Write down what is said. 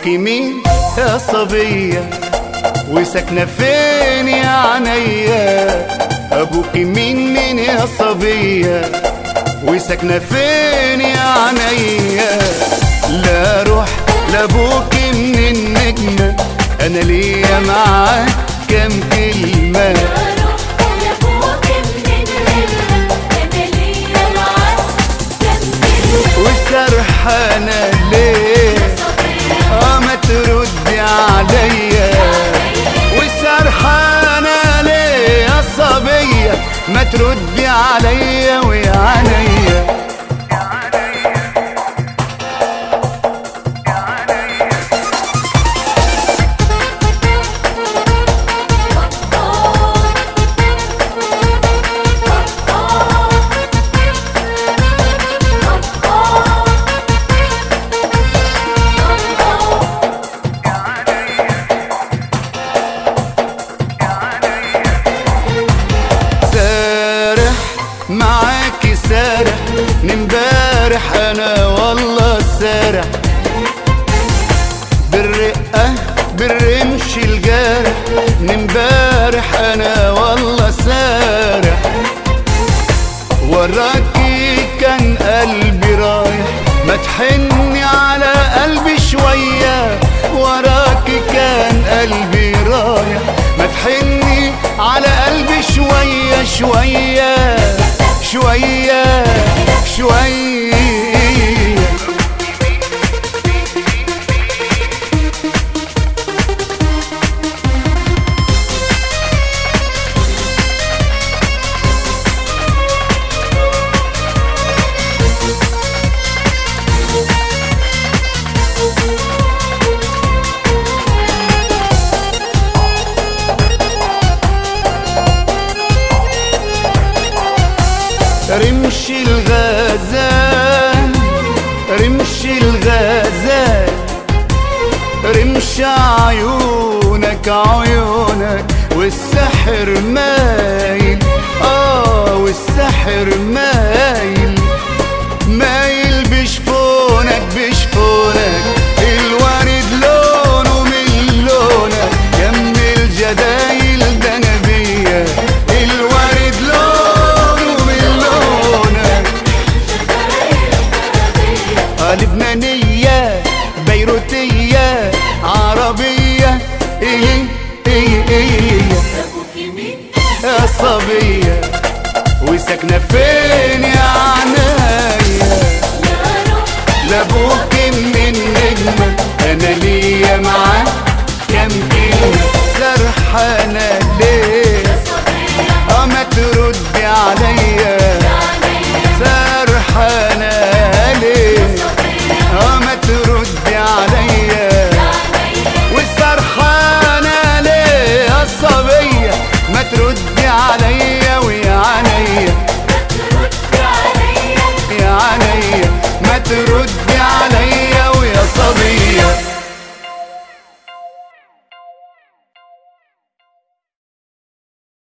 ابوك مين يا صبية وساكنة فين يا عينيا ابوك مين مين يا صبية وساكنة فين يا عينيا لا روح لابوك من النجمة انا ليا معاك كام كلمة وسرحانة ليه اه ما تردي عليا وسرحانة ليه يا صبية ما تردي عليا ويا عينيا سارح معاكي سارح من امبارح انا والله سارح بالرقة بالرمش الجارح من امبارح انا والله سارح وراكي كان قلبي رايح ما تحني على قلبي شوية وراكي كان قلبي رايح ما تحني على قلبي شوية شوية شوية شوية رمش الغزال رمش الغزال رمش عيونك عيونك والسحر مايل اه والسحر مايل